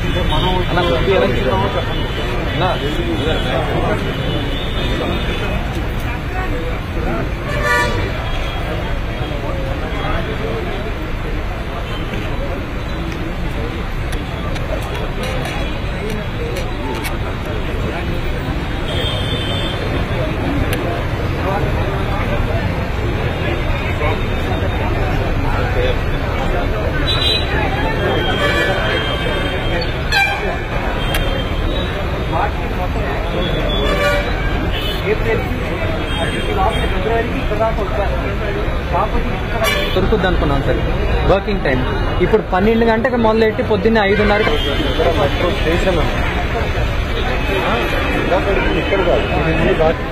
అన్న కొద్దిగా వెనక్కి అన్న, దొరుకుద్ది అనుకున్నాను సార్ వర్కింగ్ టైం ఇప్పుడు పన్నెండు గంటలకు మొదలెట్టి పొద్దున్నే ఐదున్నర ఇక్కడ కాదు ఇది ముందు దాటి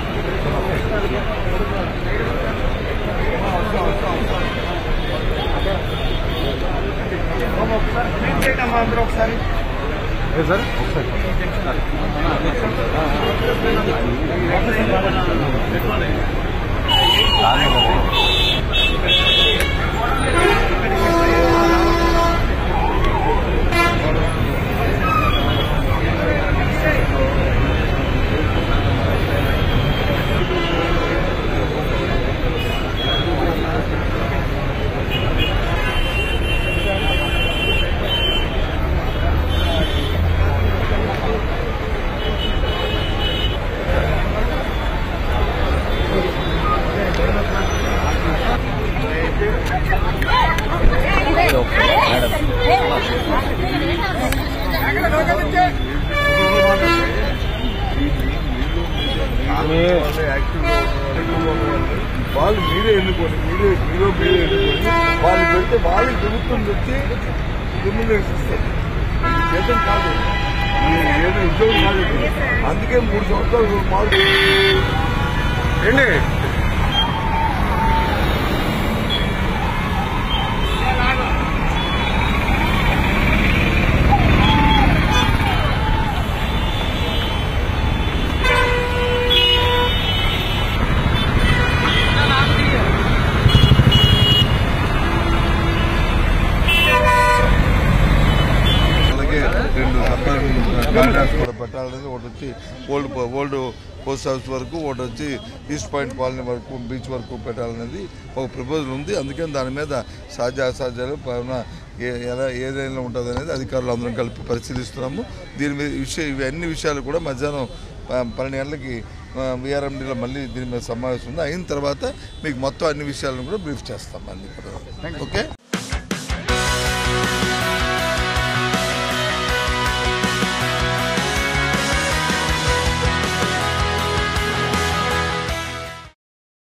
ఏ సార్ ఒకసారి వాళ్ళు మీరే ఎన్నుకోండి మీరే మీలో మీరే ఎన్నుకోండి వాళ్ళు పెడితే వాళ్ళు ప్రభుత్వం పెట్టి స్టిమ్యులేషన్ ఇస్తారు ఇది జీతం కాదు ఇది ఏదో ఉద్యోగం కాదు ఇది. అందుకే మూడు సంవత్సరాలు మాకు ఏంటి అలాగే రెండు సపరేట్ కాంట్రాక్ట్స్ కూడా పెట్టాలనేది ఒకటి వచ్చి ఓల్డ్ పో- ఓల్డ్ పోస్ట్ ఆఫీస్ వరకు ఒకటి వచ్చి ఈస్ట్ పాయింట్ కాలనీ వరకు బీచ్ వరకు పెట్టాలనేది ఒక ప్రపోజల్ ఉంది అందుకని దాని మీద సాధ్య అసాధ్యాలు పైన ఏ- ఎలా ఏదైనా ఉంటుంది అనేది అధికారులు అందరం కలిపి పరిశీలిస్తున్నాము దీని మీద విషయ ఇవి అన్ని విషయాలు కూడా మధ్యాహ్నం ప- పన్నెండు గంటలకి విఆర్ఎండీలో మళ్ళీ దీని మీద సమావేశం ఉంది అయిన తర్వాత మీకు మొత్తం అన్ని విషయాలను కూడా బ్రీఫ్ చేస్తాం అన్ని కూడా ఓకే